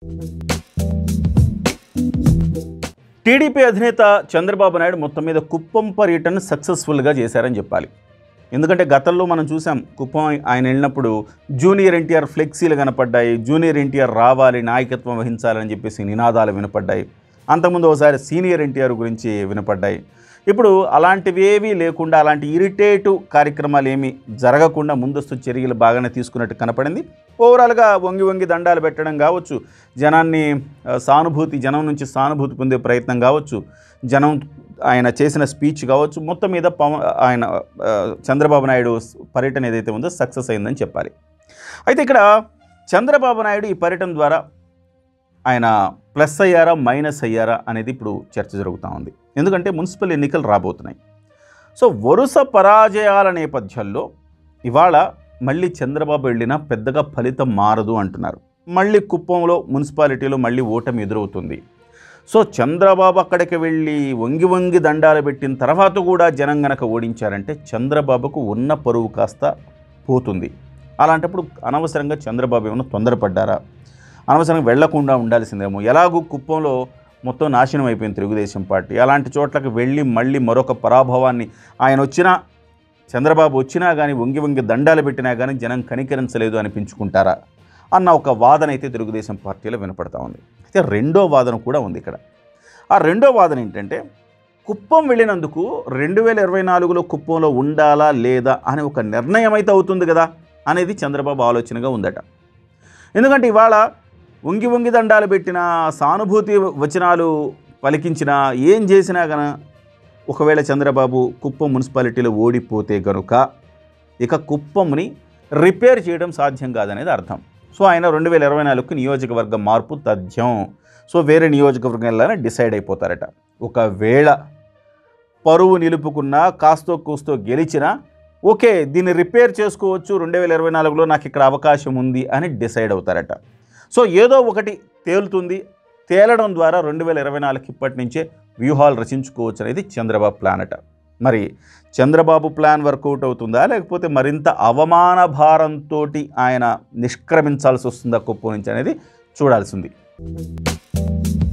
TDP అధినేత చంద్రబాబు నాయుడు మొత్తం మీద కుప్పం పర్యటన సక్సెస్ఫుల్గా చేశారని చెప్పాలి ఎందుకంటే గతంలో మనం చూసాం కుప్పం ఆయన వెళ్ళినప్పుడు జూనియర్ ఎన్టీఆర్ ఫ్లెక్సీలు కనపడ్డాయి జూనియర్ ఎన్టీఆర్ రావాలి నాయకత్వం వహించాలని చెప్పేసి నినాదాలు వినపడ్డాయి అంతకుముందు ఒకసారి సీనియర్ ఎన్టీఆర్ గురించి వినపడ్డాయి ఇప్పుడు అలాంటివేవీ లేకుండా అలాంటి ఇరిటేటివ్ కార్యక్రమాలు ఏమీ జరగకుండా ముందస్తు చర్యలు బాగానే తీసుకున్నట్టు కనపడింది ఓవరాల్గా వంగి వంగి దండాలు పెట్టడం కావచ్చు జనాన్ని ఆ, సానుభూతి జనం నుంచి సానుభూతి పొందే ప్రయత్నం కావచ్చు జనం ఆయన చేసిన స్పీచ్ కావచ్చు మొత్తం మీద పవన్ ఆయన ఆ, చంద్రబాబు నాయుడు పర్యటన ఏదైతే ఉందో సక్సెస్ అయిందని చెప్పాలి అయితే ఇక్కడ చంద్రబాబు నాయుడు ఈ పర్యటన ద్వారా ఆయన ప్లస్ అయ్యారా మైనస్ అయ్యారా అనేది ఇప్పుడు చర్చ జరుగుతూ ఉంది ఎందుకంటే మున్సిపల్ ఎన్నికలు రాబోతున్నాయి సో వరుస పరాజయాల నేపథ్యంలో ఇవాళ మళ్ళీ చంద్రబాబు వెళ్ళినా పెద్దగా ఫలితం మారదు అంటున్నారు మళ్ళీ కుప్పంలో మున్సిపాలిటీలో మళ్ళీ ఓటమి ఎదురవుతుంది సో చంద్రబాబు అక్కడికి వెళ్ళి వంగి వంగి దండాలు పెట్టిన తర్వాత కూడా జనం గనక ఓడించారంటే చంద్రబాబుకు ఉన్న పరువు కాస్త పోతుంది అలాంటప్పుడు అనవసరంగా చంద్రబాబు ఏమైనా తొందరపడ్డారా అనవసరంగా వెళ్లకుండా ఉండాల్సిందేమో ఎలాగూ కుప్పంలో మొత్తం నాశనం అయిపోయింది తెలుగుదేశం పార్టీ అలాంటి చోట్లకు వెళ్ళి మళ్ళీ మరొక పరాభవాన్ని ఆయన వచ్చినా చంద్రబాబు వచ్చినా కానీ వంగి వంగి దండాలు పెట్టినా కానీ జనం కనికరించలేదు అనిపించుకుంటారా అన్న ఒక వాదన అయితే తెలుగుదేశం పార్టీలో వినపడతా ఉంది అయితే రెండో వాదన కూడా ఉంది ఇక్కడ ఆ రెండో వాదన ఏంటంటే కుప్పం వెళ్ళినందుకు రెండు వేల ఇరవై నాలుగులో కుప్పంలో ఉండాలా లేదా అనే ఒక నిర్ణయం అయితే అవుతుంది కదా అనేది చంద్రబాబు ఆలోచనగా ఉందట ఎందుకంటే ఇవాళ వంగి వంగి దండాలు పెట్టిన సానుభూతి వచనాలు పలికించిన ఏం చేసినా గన ఒకవేళ చంద్రబాబు కుప్పం మున్సిపాలిటీలో ఓడిపోతే గనుక ఇక కుప్పంని రిపేర్ చేయడం సాధ్యం కాదనేది అర్థం సో ఆయన రెండు వేల ఇరవై నాలుగుకి నియోజకవర్గ మార్పు తథ్యం సో వేరే నియోజకవర్గం వెళ్ళాలని డిసైడ్ అయిపోతారట ఒకవేళ పరువు నిలుపుకున్నా కాస్తో కూస్తో గెలిచినా ఓకే దీన్ని రిపేర్ చేసుకోవచ్చు రెండు వేల ఇరవై నాలుగులో నాకు ఇక్కడ అవకాశం ఉంది అని డిసైడ్ అవుతారట సో ఏదో ఒకటి తేలుతుంది తేలడం ద్వారా రెండు వేల ఇరవై నాలుగు ఇప్పటి నుంచే వ్యూహాలు రచించుకోవచ్చు అనేది చంద్రబాబు ప్లాన్ అట మరి చంద్రబాబు ప్లాన్ వర్కౌట్ అవుతుందా లేకపోతే మరింత అవమాన భారంతో ఆయన నిష్క్రమించాల్సి వస్తుందా కుప్పం నుంచి అనేది చూడాల్సింది